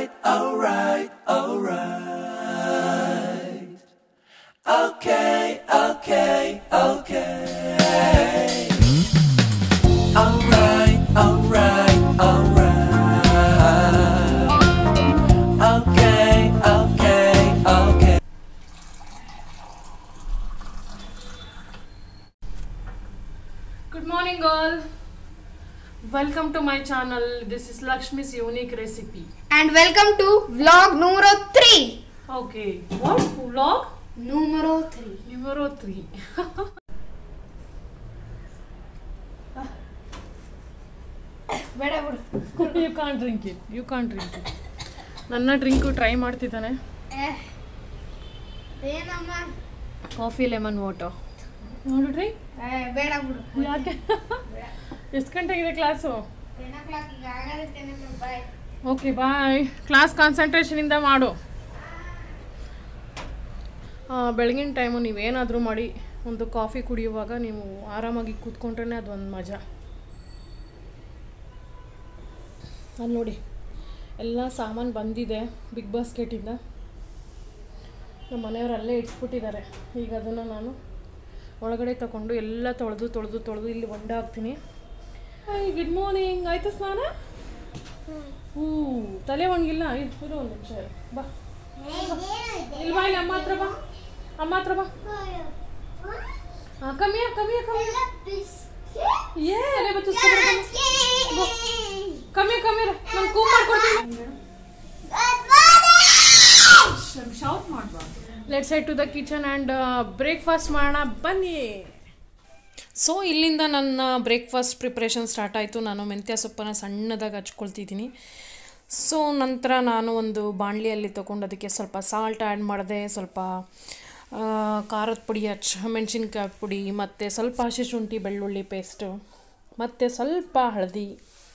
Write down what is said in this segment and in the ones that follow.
Alright, alright, alright. Okay, okay, okay. Alright, alright, alright. Okay, okay, okay. Good morning, all. Welcome to my channel. This is Lakshmi's unique recipe. And welcome to vlog numero 3. Okay, what vlog? Numero 3. Numero three. ಬೇಡ ಬಿಡು you can't drink it. You can't drink it. ನನ್ನ drink try ಮಾಡ್ತಿದ್ದಾನೆ ಏನಮ್ಮ coffee lemon water ನೋಡಿದ್ರಿ ಏ, ಬೇಡ ಬಿಡು ಯಾಕೆ ಎಷ್ಟು ಗಂಟೆಗಿದೆ ಕ್ಲಾಸು ಟೆನ್ ಓ ಕ್ಲಾಕ್ ಈಗ ಆಗದೆ ten o'clock bye okay bye class ಕಾನ್ಸಂಟ್ರೇಷನಿಂದ ಮಾಡು ಆ, ಬೆಳಗಿನ ಟೈಮು ನೀವೇನಾದರೂ ಮಾಡಿ ಒಂದು ಕಾಫಿ ಕುಡಿಯುವಾಗ ನೀವು ಆರಾಮಾಗಿ ಕೂತ್ಕೊಂಡ್ರೆ ಅದೊಂದು ಮಜಾ ಅಲ್ಲಿ ನೋಡಿ ಎಲ್ಲ ಸಾಮಾನು ಬಂದಿದೆ ಬಿಗ್ ಬಾಸ್ಕೆಟಿಂದ ನಮ್ಮ ಮನೆಯವರು ಅಲ್ಲೇ ಇಟ್ಬಿಟ್ಟಿದ್ದಾರೆ ಈಗ ಅದನ್ನು ನಾನು ಒಳಗಡೆ ತಗೊಂಡು ಎಲ್ಲ ತೊಳೆದು ತೊಳೆದು ತೊಳೆದು ಇಲ್ಲಿ ಹೊಂಡ ಹಾಕ್ತೀನಿ ಹಾಯ್ ಗುಡ್ ಮಾರ್ನಿಂಗ್ ಆಯ್ತು ಸ್ನಾನ ಹ್ಞೂ ತಲೆ ಒಣಗಿಲ್ಲ ಇರು ಒಂದು ನಿಮಿಷ ಇರು. ಬಾ ಇಲ್ವಾ ಇಲ್ಲಿ ಅಮ್ಮ ಹತ್ರ ಬಾ ಅಮ್ಮ ಹತ್ರ ಬಾ ಹಾಂ ಕಮ್ಮಿಯ ಕಮ್ಮಿಯ ಕಮ್ಮಿಯ ಏ ಅಲೆ ಬಚ್ಚು ಕಮ್ಮಿ ಕಮ್ಮಿ ನಾನು ಕೂ ಮಾಡ್ಕೊಡ್ತೀನಿ let's side to the kitchen and breakfast ಮಾಡೋಣ ಬನ್ನಿ ಸೊ ಇಲ್ಲಿಂದ ನನ್ನ ಬ್ರೇಕ್ಫಾಸ್ಟ್ ಪ್ರಿಪ್ರೇಷನ್ ಸ್ಟಾರ್ಟ್ ಆಯಿತು ನಾನು ಮೆಂತ್ಯ ಸೊಪ್ಪನ್ನು ಸಣ್ಣದಾಗಿ ಹಚ್ಕೊಳ್ತಿದ್ದೀನಿ ಸೊ ನಂತರ ನಾನು ಒಂದು ಬಾಣಲಿಯಲ್ಲಿ ತೊಗೊಂಡು ಅದಕ್ಕೆ ಸ್ವಲ್ಪ ಸಾಲ್ಟ್ ಆ್ಯಡ್ ಮಾಡಿದೆ ಸ್ವಲ್ಪ ಆ, ಖಾರದ ಪುಡಿ ಹಚ್ಚ ಮೆಣಸಿನ್ಕಾಯಿ ಪುಡಿ ಮತ್ತು ಸ್ವಲ್ಪ ಹಸಿ ಶುಂಠಿ ಬೆಳ್ಳುಳ್ಳಿ ಪೇಸ್ಟು ಮತ್ತು ಸ್ವಲ್ಪ ಹಳದಿ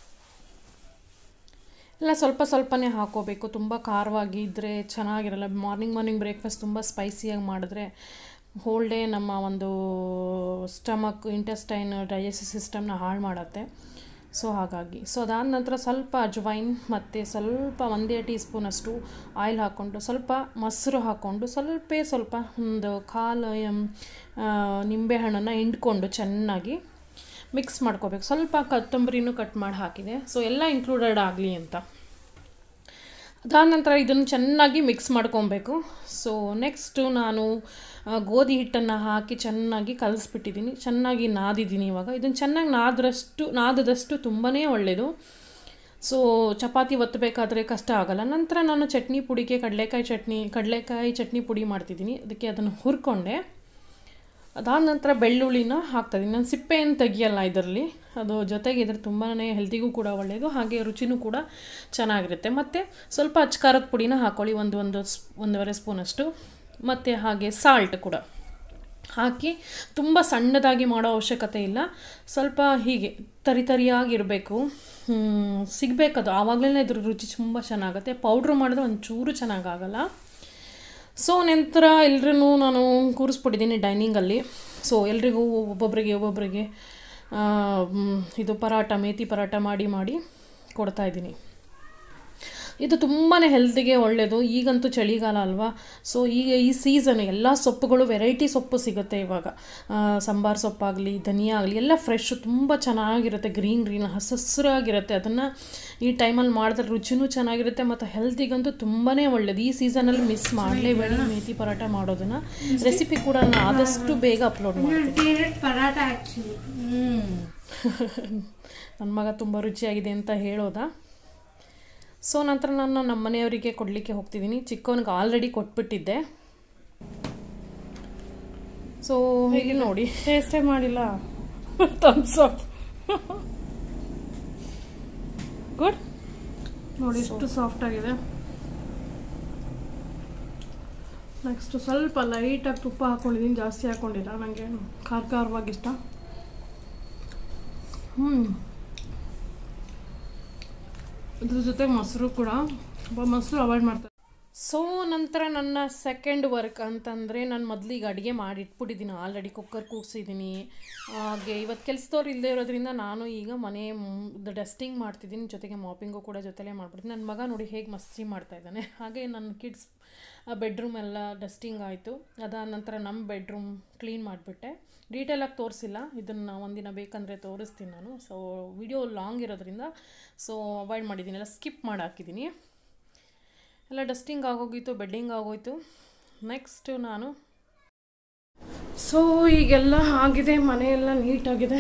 ಎಲ್ಲ ಸ್ವಲ್ಪ ಸ್ವಲ್ಪನೇ ಹಾಕೋಬೇಕು ತುಂಬ ಖಾರವಾಗಿ ಇದ್ದರೆ ಚೆನ್ನಾಗಿರಲ್ಲ ಮಾರ್ನಿಂಗ್ ಮಾರ್ನಿಂಗ್ ಬ್ರೇಕ್ಫಾಸ್ಟ್ ತುಂಬ ಸ್ಪೈಸಿಯಾಗಿ ಮಾಡಿದ್ರೆ ಹೋಲ್ ಡೇ ನಮ್ಮ ಒಂದು ಸ್ಟಮಕ್ ಇಂಟೆಸ್ಟೈನ್ ಡೈಜೆಸ್ಟಿವ್ ಸಿಸ್ಟಮ್ನ ಹಾಳು ಮಾಡುತ್ತೆ ಸೊ ಹಾಗಾಗಿ ಸೊ ಅದಾದ ನಂತರ ಸ್ವಲ್ಪ ಅಜ್ವೈನ್ ಮತ್ತು ಸ್ವಲ್ಪ ಒಂದೇ ಟೀ ಸ್ಪೂನಷ್ಟು ಆಯಿಲ್ ಹಾಕ್ಕೊಂಡು ಸ್ವಲ್ಪ ಮೊಸರು ಹಾಕ್ಕೊಂಡು ಸ್ವಲ್ಪ ಸ್ವಲ್ಪ ಒಂದು ಕಾಲು ಎಮ್ ನಿಂಬೆಹಣ್ಣನ್ನು ಹಿಂಡ್ಕೊಂಡು ಚೆನ್ನಾಗಿ ಮಿಕ್ಸ್ ಮಾಡ್ಕೋಬೇಕು ಸ್ವಲ್ಪ ಕೊತ್ತಂಬರಿನೂ ಕಟ್ ಮಾಡಿ ಹಾಕಿದೆ ಸೊ ಎಲ್ಲ ಇನ್ಕ್ಲೂಡೆಡ್ ಆಗಲಿ ಅಂತ ಅದಾದ ನಂತರ ಇದನ್ನು ಚೆನ್ನಾಗಿ ಮಿಕ್ಸ್ ಮಾಡ್ಕೊಬೇಕು ಸೊ ನೆಕ್ಸ್ಟು ನಾನು ಆ, ಗೋಧಿ ಹಿಟ್ಟನ್ನು ಹಾಕಿ ಚೆನ್ನಾಗಿ ಕಲಿಸ್ಬಿಟ್ಟಿದ್ದೀನಿ ಚೆನ್ನಾಗಿ ನಾದಿದ್ದೀನಿ ಇವಾಗ ಇದನ್ನು ಚೆನ್ನಾಗಿ ನಾದ್ರಷ್ಟು ನಾದದಷ್ಟು ತುಂಬಾ ಒಳ್ಳೆಯದು ಸೊ ಚಪಾತಿ ಒತ್ತಬೇಕಾದ್ರೆ ಕಷ್ಟ ಆಗಲ್ಲ ನಂತರ ನಾನು ಚಟ್ನಿ ಪುಡಿಗೆ ಕಡಲೆಕಾಯಿ ಚಟ್ನಿ ಕಡಲೆಕಾಯಿ ಚಟ್ನಿ ಪುಡಿ ಮಾಡ್ತಿದ್ದೀನಿ ಅದಕ್ಕೆ ಅದನ್ನು ಹುರ್ಕೊಂಡೆ ಅದಾದ ನಂತರ ಬೆಳ್ಳುಳ್ಳಿನ ಹಾಕ್ತಾಯಿದ್ದೀನಿ ನಾನು ಸಿಪ್ಪೆ ಏನು ತೆಗಿಯಲ್ಲ ಇದರಲ್ಲಿ ಅದು ಜೊತೆಗೆ ಇದ್ರ ತುಂಬಾ ಹೆಲ್ತಿಗೂ ಕೂಡ ಒಳ್ಳೆಯದು ಹಾಗೆ ರುಚಿನೂ ಕೂಡ ಚೆನ್ನಾಗಿರುತ್ತೆ ಮತ್ತು ಸ್ವಲ್ಪ ಅಚ್ಕಾರದ ಪುಡಿನ ಹಾಕ್ಕೊಳ್ಳಿ ಒಂದು ಒಂದು ಸ್ ಒಂದೂವರೆ ಸ್ಪೂನಷ್ಟು ಮತ್ತು ಹಾಗೆ ಸಾಲ್ಟ್ ಕೂಡ ಹಾಕಿ ತುಂಬ ಸಣ್ಣದಾಗಿ ಮಾಡೋ ಅವಶ್ಯಕತೆ ಇಲ್ಲ ಸ್ವಲ್ಪ ಹೀಗೆ ತರಿ ತರಿಯಾಗಿರಬೇಕು ಸಿಗಬೇಕದು ಆವಾಗಲೇ ಇದ್ರ ರುಚಿ ತುಂಬ ಚೆನ್ನಾಗುತ್ತೆ ಪೌಡ್ರ್ ಮಾಡಿದ್ರೆ ಒಂಚೂರು ಚೆನ್ನಾಗಾಗಲ್ಲ ಸೊ ನಂತರ ಎಲ್ರೂ ನಾನು ಕೂರಿಸ್ಬಿಟ್ಟಿದ್ದೀನಿ ಡೈನಿಂಗಲ್ಲಿ ಸೊ ಎಲ್ರಿಗೂ ಒಬ್ಬೊಬ್ಬರಿಗೆ ಒಬ್ಬೊಬ್ಬರಿಗೆ ಆ, ಮ್, ಇದು ಪರಾಟ ಮೇಥಿ ಪರಾಟ ಮಾಡಿ ಮಾಡಿ ಕೊಡ್ತಾಯಿದ್ದೀನಿ ಇದು ತುಂಬಾ ಹೆಲ್ತಿಗೆ ಒಳ್ಳೆಯದು ಈಗಂತೂ ಚಳಿಗಾಲ ಅಲ್ವಾ ಸೊ ಈಗ ಈ ಸೀಸನ್ ಎಲ್ಲ ಸೊಪ್ಪುಗಳು ವೆರೈಟಿ ಸೊಪ್ಪು ಸಿಗುತ್ತೆ ಇವಾಗ ಆ, ಸಾಂಬಾರ್ ಸೊಪ್ಪಾಗಲಿ ಧನಿಯಾ ಆಗಲಿ ಎಲ್ಲ ಫ್ರೆಶ್ ತುಂಬ ಚೆನ್ನಾಗಿರುತ್ತೆ ಗ್ರೀನ್ ಗ್ರೀನ್ ಹಸಸ್ರಾಗಿರುತ್ತೆ ಅದನ್ನು ಈ ಟೈಮಲ್ಲಿ ಮಾಡಿದ್ರೆ ರುಚಿನೂ ಚೆನ್ನಾಗಿರುತ್ತೆ ಮತ್ತು ಹೆಲ್ತಿಗಂತೂ ತುಂಬಾ ಒಳ್ಳೆಯದು ಈ ಸೀಸನಲ್ಲಿ ಮಿಸ್ ಮಾಡಲೇಬೇಡಿ ಮೇಥಿ ಪರಾಟ ಮಾಡೋದನ್ನು ರೆಸಿಪಿ ಕೂಡ ನಾನು ಆದಷ್ಟು ಬೇಗ ಅಪ್ಲೋಡ್ ಮಾಡ್ತೀನಿ ಫೇವ್ರೆಟ್ ಪರಾಟ ಆ್ಯಕ್ಚುಲಿ ನನ್ನ ಮಗ ತುಂಬ ರುಚಿಯಾಗಿದೆ ಅಂತ ಹೇಳೋದಾ ಸೊ ನಂತರ ನಾನು ನಮ್ಮ ಮನೆಯವರಿಗೆ ಕೊಡಲಿಕ್ಕೆ ಹೋಗ್ತಿದ್ದೀನಿ ಚಿಕ್ಕವನಿಗೆ ಆಲ್ರೆಡಿ ಕೊಟ್ಬಿಟ್ಟಿದ್ದೆ ಸೊ ಹೀಗೆ ನೋಡಿ ಟೇಸ್ಟೇ ಮಾಡಿಲ್ಲ ಥಮ್ಸ್ ಅಪ್ ಗುಡ್ ನೋಡಿ ಎಷ್ಟು ಸಾಫ್ಟ್ ಆಗಿದೆ ನೆಕ್ಸ್ಟ್ ಸ್ವಲ್ಪ ಲೈಟಾಗಿ ತುಪ್ಪ ಹಾಕ್ಕೊಂಡಿದ್ದೀನಿ ಜಾಸ್ತಿ ಹಾಕ್ಕೊಂಡಿಲ್ಲ ನನಗೆ ಖಾರ ಖಾರವಾಗಿ ಇಷ್ಟ ಹ್ಞೂ ಇದ್ರ ಜೊತೆ ಮೊಸರು ಕೂಡ ಸ್ವಲ್ಪ ಮೊಸರು ಅವಾಯ್ಡ್ ಮಾಡ್ತಾರೆ ಸೊ ನಂತರ ನನ್ನ ಸೆಕೆಂಡ್ ವರ್ಕ್ ಅಂತಂದರೆ ನಾನು ಮೊದಲಿಗೆ ಅಡುಗೆ ಮಾಡಿ ಇಟ್ಬಿಟ್ಟಿದ್ದೀನಿ ಆಲ್ರೆಡಿ ಕುಕ್ಕರ್ ಕೂಗ್ಸಿದ್ದೀನಿ ಹಾಗೆ ಇವತ್ತು ಕೆಲಸದವ್ರು ಇಲ್ಲದೆ ಇರೋದ್ರಿಂದ ನಾನು ಈಗ ಮನೆ ಡಸ್ಟಿಂಗ್ ಮಾಡ್ತಿದ್ದೀನಿ ಜೊತೆಗೆ ಮಾಪಿಂಗು ಕೂಡ ಜೊತೆಲೇ ಮಾಡ್ಬಿಡ್ತೀನಿ ನನ್ನ ಮಗ ನೋಡಿ ಹೇಗೆ ಮಸ್ತಿ ಮಾಡ್ತಾ ಇದ್ದಾನೆ ಹಾಗೆ ನನ್ನ ಕಿಡ್ಸ್ ಬೆಡ್ರೂಮ್ ಎಲ್ಲ ಡಸ್ಟಿಂಗ್ ಆಯಿತು ಅದಾದ ನಂತರ ನಮ್ಮ ಬೆಡ್ರೂಮ್ ಕ್ಲೀನ್ ಮಾಡಿಬಿಟ್ಟೆ ಡೀಟೇಲಾಗಿ ತೋರಿಸಿಲ್ಲ ಇದನ್ನು ಒಂದಿನ ಬೇಕಂದರೆ ತೋರಿಸ್ತೀನಿ ನಾನು ಸೊ ವಿಡಿಯೋ ಲಾಂಗ್ ಇರೋದ್ರಿಂದ ಸೊ ಅವಾಯ್ಡ್ ಮಾಡಿದ್ದೀನಿ ಎಲ್ಲ ಸ್ಕಿಪ್ ಮಾಡಿ ಹಾಕಿದ್ದೀನಿ ಎಲ್ಲ ಡಸ್ಟಿಂಗ್ ಆಗೋಗಿತ್ತು ಬೆಡ್ಡಿಂಗ್ ಆಗೋಯ್ತು ನೆಕ್ಸ್ಟು ನಾನು ಸೊ ಈಗೆಲ್ಲ ಆಗಿದೆ ಮನೆಯೆಲ್ಲ ನೀಟಾಗಿದೆ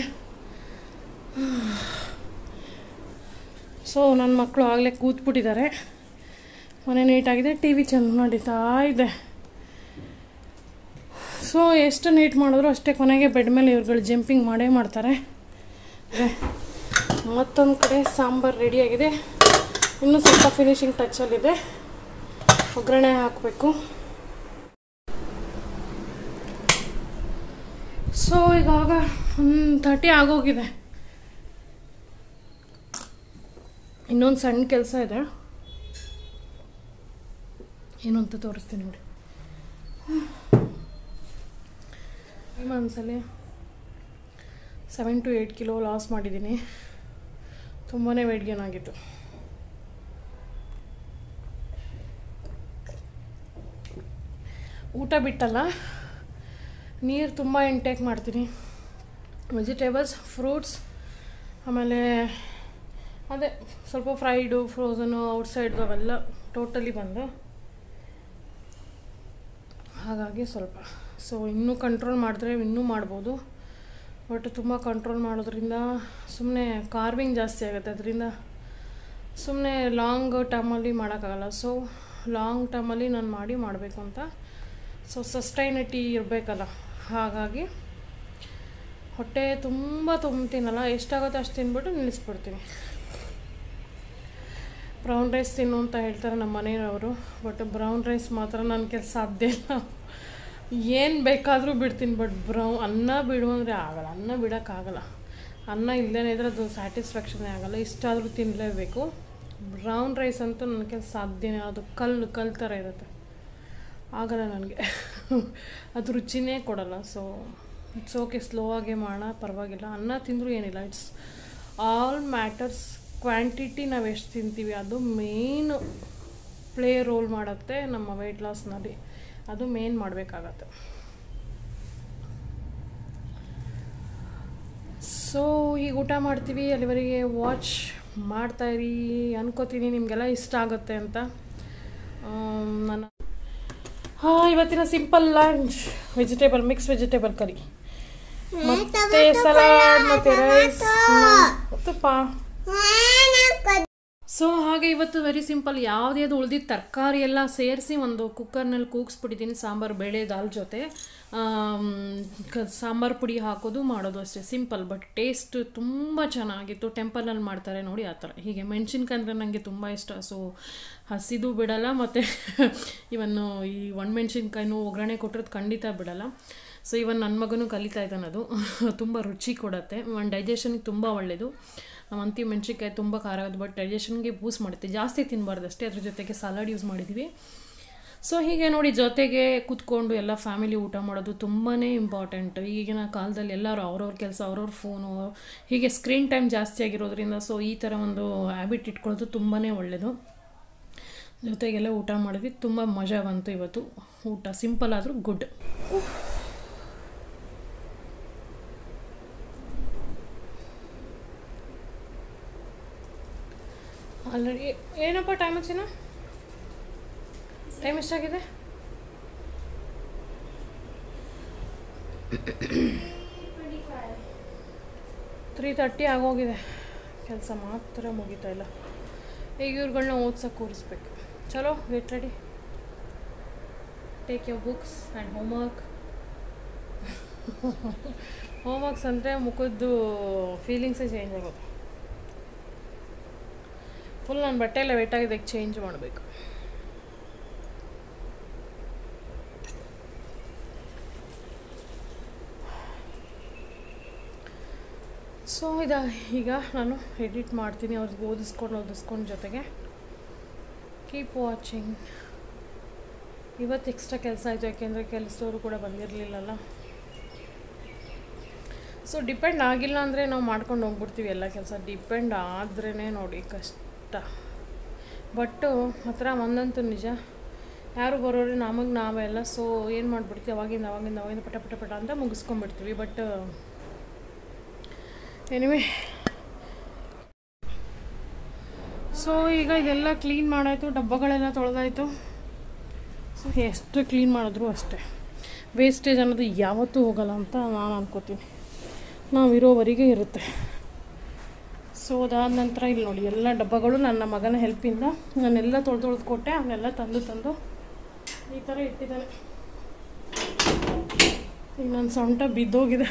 ಸೊ ನನ್ನ ಮಕ್ಕಳು ಆಗಲೇ ಕೂತ್ಬಿಟ್ಟಿದ್ದಾರೆ ಮನೆ ನೀಟಾಗಿದೆ ಟಿ ವಿ ಚೆಂದ ನಡೀತಾ ಇದೆ ಸೊ ಎಷ್ಟು ನೀಟ್ ಮಾಡಿದ್ರು ಅಷ್ಟೇ ಕೊನೆಗೆ ಬೆಡ್ ಮೇಲೆ ಇವ್ರುಗಳು ಜಂಪಿಂಗ್ ಮಾಡೇ ಮಾಡ್ತಾರೆ ಮತ್ತೊಂದು ಕಡೆ ಸಾಂಬಾರು ರೆಡಿಯಾಗಿದೆ ಇನ್ನೂ ಸ್ವಲ್ಪ ಫಿನಿಶಿಂಗ್ ಟಚಲ್ಲಿದೆ ಒಗ್ಗರಣೆ ಹಾಕಬೇಕು ಸೊ ಇವಾಗ ಒಂದು ತರ್ಟಿ ಆಗೋಗಿದೆ ಇನ್ನೊಂದು ಸಣ್ಣ ಕೆಲಸ ಇದೆ ಏನು ಅಂತ ತೋರಿಸ್ತೀನಿ ನೋಡಿ ಈ ಮಂತ್ಸಲ್ಲಿ seven to eight kilo loss ಮಾಡಿದ್ದೀನಿ ತುಂಬಾ ವೆಯ್ಟ್ ಗೇನ್ ಆಗಿತ್ತು ಊಟ ಬಿಟ್ಟಲ್ಲ ನೀರು ತುಂಬ ಇಂಟೇಕ್ ಮಾಡ್ತೀನಿ ವೆಜಿಟೇಬಲ್ಸ್ ಫ್ರೂಟ್ಸ್ ಆಮೇಲೆ ಅದೇ ಸ್ವಲ್ಪ ಫ್ರೈಡು ಫ್ರೋಝನು ಔಟ್ಸೈಡ್ದು ಅವೆಲ್ಲ ಟೋಟಲಿ ಬಂದು ಹಾಗಾಗಿ ಸ್ವಲ್ಪ ಸೊ ಇನ್ನೂ ಕಂಟ್ರೋಲ್ ಮಾಡಿದ್ರೆ ಇನ್ನೂ ಮಾಡ್ಬೋದು ಬಟ್ ತುಂಬ ಕಂಟ್ರೋಲ್ ಮಾಡೋದ್ರಿಂದ ಸುಮ್ಮನೆ ಕಾರ್ವಿಂಗ್ ಜಾಸ್ತಿ ಆಗುತ್ತೆ ಅದರಿಂದ ಸುಮ್ಮನೆ ಲಾಂಗ್ ಟರ್ಮಲ್ಲಿ ಮಾಡೋಕ್ಕಾಗಲ್ಲ ಸೊ ಲಾಂಗ್ ಟರ್ಮಲ್ಲಿ ನಾನು ಮಾಡಿ ಮಾಡಬೇಕು ಅಂತ ಸೊ ಸಸ್ಟೈನಿಟಿ ಇರಬೇಕಲ್ಲ ಹಾಗಾಗಿ ಹೊಟ್ಟೆ ತುಂಬ ತುಂಬ್ತೀನಲ್ಲ ಎಷ್ಟಾಗುತ್ತೋ ಅಷ್ಟು ತಿಂದ್ಬಿಟ್ಟು ನಿಲ್ಲಿಸ್ಬಿಡ್ತೀನಿ ಬ್ರೌನ್ ರೈಸ್ ತಿನ್ನು ಅಂತ ಹೇಳ್ತಾರೆ ನಮ್ಮ ಮನೆಯವರು ಬಟ್ ಬ್ರೌನ್ ರೈಸ್ ಮಾತ್ರ ನನ್ನ ಕೆಲಸ ಸಾಧ್ಯ ಇಲ್ಲ ಏನು ಬೇಕಾದರೂ ಬಿಡ್ತೀನಿ ಬಟ್ ಬ್ರೌ ಅನ್ನ ಬಿಡು ಅಂದರೆ ಆಗಲ್ಲ ಅನ್ನ ಬಿಡೋಕ್ಕಾಗಲ್ಲ ಅನ್ನ ಇಲ್ಲದೇ ಇದ್ರೆ ಅದು ಸ್ಯಾಟಿಸ್ಫ್ಯಾಕ್ಷನೇ ಆಗಲ್ಲ ಇಷ್ಟಾದರೂ ತಿನ್ನಲೇಬೇಕು ಬ್ರೌನ್ ರೈಸ್ ಅಂತೂ ನನ್ನ ಕೆಲಸ ಸಾಧ್ಯನೇ ಅದು ಕಲ್ಲು ಕಲ್ಲು ಥರ ಇರುತ್ತೆ ಆಗಲ್ಲ ನನಗೆ ಅದು ರುಚಿನೇ ಕೊಡಲ್ಲ ಸೊ ಇಟ್ಸ್ ಓಕೆ ಸ್ಲೋ ಆಗೇ ಮಾಡೋಣ ಪರವಾಗಿಲ್ಲ ಅನ್ನ ತಿಂದರೂ ಏನಿಲ್ಲ ಇಟ್ಸ್ ಆಲ್ ಮ್ಯಾಟರ್ಸ್ ಕ್ವಾಂಟಿಟಿ ನಾವು ಎಷ್ಟು ತಿಂತೀವಿ ಅದು ಮೇನ್ ಪ್ಲೇ ರೋಲ್ ಮಾಡುತ್ತೆ ನಮ್ಮ ವೆಯ್ಟ್ ಲಾಸ್ನಲ್ಲಿ ಅದು ಮೇನ್ ಮಾಡಬೇಕಾಗತ್ತೆ ಸೊ ಈಗ ಊಟ ಮಾಡ್ತೀವಿ ಅಲ್ಲಿವರೆಗೆ ವಾಚ್ ಮಾಡ್ತಾಯಿರಿ ಅನ್ಕೋತೀನಿ ನಿಮಗೆಲ್ಲ ಇಷ್ಟ ಆಗುತ್ತೆ ಅಂತ ನನ್ನ ಹಾಂ ಇವತ್ತಿನ simple lunch vegetable mix vegetable curry ಮತ್ತೆ ಸಲಾಡ್ ಮತ್ತೆ ರೈಸ್ ತುಪ್ಪ ಸೊ ಹಾಗೆ ಇವತ್ತು ವೆರಿ ಸಿಂಪಲ್ ಯಾವುದೇ ಅದು ಉಳಿದಿದ್ದ ತರಕಾರಿ ಎಲ್ಲ ಸೇರಿಸಿ ಒಂದು ಕುಕ್ಕರ್ನಲ್ಲಿ ಕೂಗಿಸ್ಬಿಟ್ಟಿದ್ದೀನಿ ಸಾಂಬಾರು ಬೇಳೆ ದಾಲ್ ಜೊತೆ ಆಮ್, ಕ- ಸಾಂಬಾರು ಪುಡಿ ಹಾಕೋದು ಮಾಡೋದು ಅಷ್ಟೇ ಸಿಂಪಲ್ ಬಟ್ ಟೇಸ್ಟ್ ತುಂಬ ಚೆನ್ನಾಗಿತ್ತು ಟೆಂಪಲಲ್ಲಿ ಮಾಡ್ತಾರೆ ನೋಡಿ ಆ ಥರ ಹೀಗೆ ಮೆಣಸಿನ್ಕಾಯಿ ಅಂದರೆ ನನಗೆ ತುಂಬ ಇಷ್ಟ ಸೊ ಹಸಿದು ಬಿಡಲ್ಲ ಮತ್ತು ಇವನ್ನು ಈ ಒಣಮೆಣ್ಸಿನ್ಕಾಯಿನೂ ಒಗ್ಗರಣೆ ಕೊಟ್ಟಿರೋದು ಖಂಡಿತ ಬಿಡಲ್ಲ ಸೊ ಇವನ್ ನನ್ನ ಮಗನೂ ಕಲಿತಾ ಇದ್ದಾನೆ ಅದು ತುಂಬ ರುಚಿ ಕೊಡುತ್ತೆ ಒಂದು ಡೈಜೆಷನ್ಗೆ ತುಂಬ ಒಳ್ಳೆಯದು ನಾವು ಅಂತೀವಿ ಮೆಣಸಿನ್ಕಾಯಿ ತುಂಬ ಖಾರ ಆಗೋದು ಬಟ್ ಡೈಜೆಷನ್ಗೆ ಬೂಸ್ಟ್ ಮಾಡುತ್ತೆ ಜಾಸ್ತಿ ತಿನ್ನಬಾರ್ದು ಅಷ್ಟೇ ಅದ್ರ ಜೊತೆಗೆ ಸಲಾಡ್ ಯೂಸ್ ಮಾಡಿದ್ವಿ ಸೊ ಹೀಗೆ ನೋಡಿ ಜೊತೆಗೆ ಕೂತ್ಕೊಂಡು ಎಲ್ಲ ಫ್ಯಾಮಿಲಿ ಊಟ ಮಾಡೋದು ತುಂಬಾ ಇಂಪಾರ್ಟೆಂಟ್ ಈಗಿನ ಕಾಲದಲ್ಲಿ ಎಲ್ಲರೂ ಅವ್ರವ್ರ ಕೆಲಸ ಅವ್ರವ್ರ ಫೋನು ಹೀಗೆ ಸ್ಕ್ರೀನ್ ಟೈಮ್ ಜಾಸ್ತಿ ಆಗಿರೋದ್ರಿಂದ ಸೊ ಈ ಥರ ಒಂದು ಹ್ಯಾಬಿಟ್ ಇಟ್ಕೊಳ್ಳೋದು ತುಂಬಾ ಒಳ್ಳೆಯದು ಜೊತೆಗೆಲ್ಲ ಊಟ ಮಾಡಿದ್ವಿ ತುಂಬ ಮಜಾ ಬಂತು ಇವತ್ತು ಊಟ ಸಿಂಪಲ್ ಆದರೂ ಗುಡ್ ಆಲ್ರೆಡಿ ಏನಪ್ಪ ಟೈಮ್ ಹಚ್ಚಿನ ಟೈಮ್ ಎಷ್ಟಾಗಿದೆ ತ್ರೀ ತರ್ಟಿ ಆಗೋಗಿದೆ ಕೆಲಸ ಮಾತ್ರ ಮುಗಿತಾ ಇಲ್ಲ ಈಗ ಇವ್ರುಗಳನ್ನ ಓದ್ಸಕ್ಕೆ ಕೂರಿಸ್ಬೇಕು ಚಲೋ get ready take your books and homework homeworks ಅಂದರೆ ಮುಖದ್ದು ಫೀಲಿಂಗ್ಸೇ ಚೇಂಜ್ ಆಗೋದು ಫುಲ್ ನನ್ನ ಬಟ್ಟೆ ಎಲ್ಲ ವೆಟ್ ಆಗಿದೆ ಚೇಂಜ್ ಮಾಡಬೇಕು ಸೊ ಇದು ಈಗ ನಾನು ಎಡಿಟ್ ಮಾಡ್ತೀನಿ ಅವ್ರಿಗೆ ಓದಿಸ್ಕೊಂಡು ಓದಿಸ್ಕೊಂಡು ಜೊತೆಗೆ ಕೀಪ್ ವಾಚಿಂಗ್ ಇವತ್ತು ಎಕ್ಸ್ಟ್ರಾ ಕೆಲಸ ಆಯಿತು ಯಾಕೆಂದರೆ ಕೆಲಸದವರು ಕೂಡ ಬಂದಿರಲಿಲ್ಲಲ್ಲ ಸೊ ಡಿಪೆಂಡ್ ಆಗಿಲ್ಲ ಅಂದರೆ ನಾವು ಮಾಡ್ಕೊಂಡು ಹೋಗ್ಬಿಡ್ತೀವಿ ಎಲ್ಲ ಕೆಲಸ ಡಿಪೆಂಡ್ ಆದ್ರೇ ನೋಡಿ ಕಷ್ಟ ಬಟ್ಟು ಹತ್ರ ಒಂದಂತೂ ನಿಜ ಯಾರು ಬರೋರು ನಮಗೆ ನಾವೆಲ್ಲ ಸೊ ಏನು ಮಾಡಿಬಿಡ್ತೀವಿ ಅವಾಗಿಂದ ಅವಾಗಿಂದ ಅವಾಗಿಂದ ಪಟ ಪಟ ಪಟ ಅಂತ ಮುಗಿಸ್ಕೊಂಡ್ಬಿಡ್ತೀವಿ ಬಟ್ ಎನಿವೆ ಸೊ ಈಗ ಇದೆಲ್ಲ ಕ್ಲೀನ್ ಮಾಡಾಯಿತು ಡಬ್ಬಗಳೆಲ್ಲ ತೊಳೆದಾಯಿತು ಸೊ ಎಷ್ಟು ಕ್ಲೀನ್ ಮಾಡಿದ್ರು ಅಷ್ಟೇ ವೇಸ್ಟೇಜ್ ಅನ್ನೋದು ಯಾವತ್ತೂ ಹೋಗಲ್ಲ ಅಂತ ನಾನು ಅನ್ಕೋತೀನಿ ನಾವಿರೋವರೆಗೆ ಇರುತ್ತೆ ಸೊ ಅದಾದ ನಂತರ ಇಲ್ಲಿ ನೋಡಿ ಎಲ್ಲ ಡಬ್ಬಗಳು ನನ್ನ ಮಗನ ಹೆಲ್ಪಿಂದ ನಾನೆಲ್ಲ ತೊಳೆದು ತೊಳೆದು ಕೊಟ್ಟೆ ಅವನ್ನೆಲ್ಲ ತಂದು ತಂದು ಈ ಥರ ಇಟ್ಟಿದ್ದಾನೆ ಈಗ ನನ್ನ ಸೊಂಟ ಬಿದ್ದೋಗಿದೆ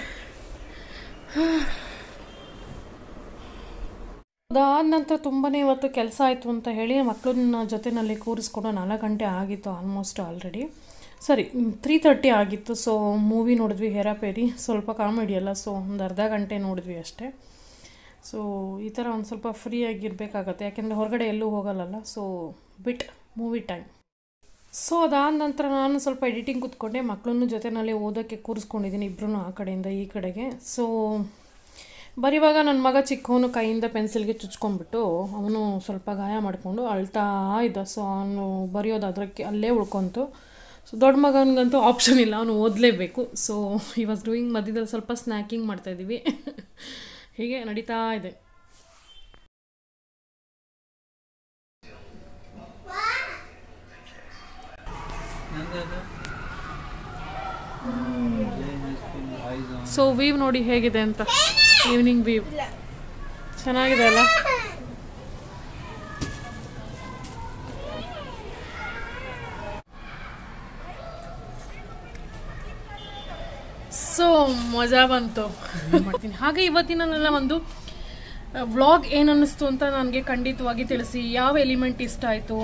ಅದಾದ ನಂತರ ತುಂಬಾ ಇವತ್ತು ಕೆಲಸ ಆಯಿತು ಅಂತ ಹೇಳಿ ಮಕ್ಕಳನ್ನ ಜೊತೆನಲ್ಲಿ ಕೂರಿಸ್ಕೊಂಡು ನಾಲ್ಕು ಗಂಟೆ ಆಗಿತ್ತು ಆಲ್ಮೋಸ್ಟ್ ಆಲ್ರೆಡಿ ಸರಿ ತ್ರೀ ತರ್ಟಿ ಆಗಿತ್ತು ಸೊ ಮೂವಿ ನೋಡಿದ್ವಿ ಹೇರಾಪೇರಿ ಸ್ವಲ್ಪ ಕಾಮಿಡಿ ಅಲ್ಲ ಸೊ ಒಂದು ಅರ್ಧ ಗಂಟೆ ನೋಡಿದ್ವಿ ಅಷ್ಟೇ ಸೊ ಈ ಥರ ಒಂದು ಸ್ವಲ್ಪ ಫ್ರೀ ಆಗಿರಬೇಕಾಗತ್ತೆ ಯಾಕೆಂದರೆ ಹೊರಗಡೆ ಎಲ್ಲೂ ಹೋಗಲ್ಲಲ್ಲ so bit movie time so ಅದಾದ ನಂತರ ನಾನು ಸ್ವಲ್ಪ ಎಡಿಟಿಂಗ್ ಕೂತ್ಕೊಂಡೆ ಮಕ್ಕಳನ್ನು ಜೊತೆನಲ್ಲಿ ಓದೋಕ್ಕೆ ಕೂರಿಸ್ಕೊಂಡಿದ್ದೀನಿ ಇಬ್ಬರೂ ಆ ಕಡೆಯಿಂದ ಈ ಕಡೆಗೆ ಸೊ ಬರೀವಾಗ ನನ್ನ ಮಗ ಚಿಕ್ಕವನು ಕೈಯಿಂದ ಪೆನ್ಸಿಲ್ಗೆ ಚುಚ್ಕೊಂಡ್ಬಿಟ್ಟು ಅವನು ಸ್ವಲ್ಪ ಗಾಯ ಮಾಡಿಕೊಂಡು ಅಳ್ತಾ ಇದ್ದ ಸೊ ಅವನು ಬರೆಯೋದು ಅದಕ್ಕೆ ಅಲ್ಲೇ ಉಳ್ಕೊಂತು ಸೊ ದೊಡ್ಡ ಮಗನಿಗಂತೂ ಆಪ್ಷನ್ ಇಲ್ಲ ಅವನು ಓದಲೇಬೇಕು ಸೊ ಈ ವಾಸ್ ಡೂಯಿಂಗ್ ಮಧ್ಯದಲ್ಲಿ ಸ್ವಲ್ಪ ಸ್ನ್ಯಾಕಿಂಗ್ ಮಾಡ್ತಾಯಿದ್ದೀವಿ ಹೀಗೆ ನಡೀತಾ ಇದೆ ಸೊ ವೀವ್ ನೋಡಿ ಹೇಗಿದೆ ಅಂತ ಈವ್ನಿಂಗ್ ವೀವ್ ಚೆನ್ನಾಗಿದೆ ಅಲ್ಲ ಸೊ ಮಜಾ ಬಂತು ಮಾಡ್ತೀನಿ ಹಾಗೆ ಇವತ್ತಿನ ನನ್ನ ಒಂದು ವ್ಲಾಗ್ ಏನು ಅನ್ನಿಸ್ತು ಅಂತ ನನಗೆ ಖಂಡಿತವಾಗಿ ತಿಳಿಸಿ ಯಾವ ಎಲಿಮೆಂಟ್ ಇಷ್ಟ ಆಯಿತು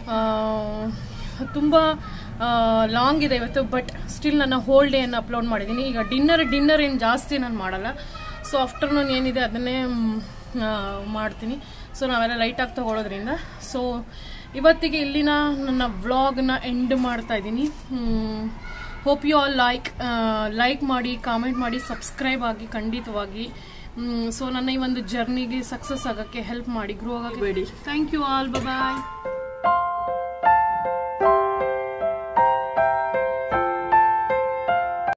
ತುಂಬ ಲಾಂಗ್ ಇದೆ ಇವತ್ತು ಬಟ್ ಸ್ಟಿಲ್ ನನ್ನ ಹೋಲ್ ಡೇಯನ್ನು ಅಪ್ಲೋಡ್ ಮಾಡಿದ್ದೀನಿ ಈಗ ಡಿನ್ನರ್ ಡಿನ್ನರ್ ಏನು ಜಾಸ್ತಿ ನಾನು ಮಾಡಲ್ಲ ಸೊ ಆಫ್ಟರ್ನೂನ್ ಏನಿದೆ ಅದನ್ನೇ ಮ್, ಆ, ಮಾಡ್ತೀನಿ ಸೊ ನಾವೆಲ್ಲ ಲೈಟಾಗಿ ತಗೊಳ್ಳೋದ್ರಿಂದ ಸೊ ಇವತ್ತಿಗೆ ಇಲ್ಲಿನ ನನ್ನ ವ್ಲಾಗ್ನ ಎಂಡ್ ಮಾಡ್ತಾ ಇದ್ದೀನಿ hope you all like like ಮಾಡಿ ಕಾಮೆಂಟ್ ಮಾಡಿ ಸಬ್ಸ್ಕ್ರೈಬ್ ಆಗಿ ಖಂಡಿತವಾಗಿ ಸೊ ನನ್ನ ಈ ಒಂದು ಜರ್ನಿಗೆ ಸಕ್ಸಸ್ ಆಗೋಕ್ಕೆ ಹೆಲ್ಪ್ ಮಾಡಿ ಗ್ರೋ ಆಗೋಕ್ಕೆ ಬೇಡಿ ಥ್ಯಾಂಕ್ ಯು ಆಲ್ ಬಾಯ್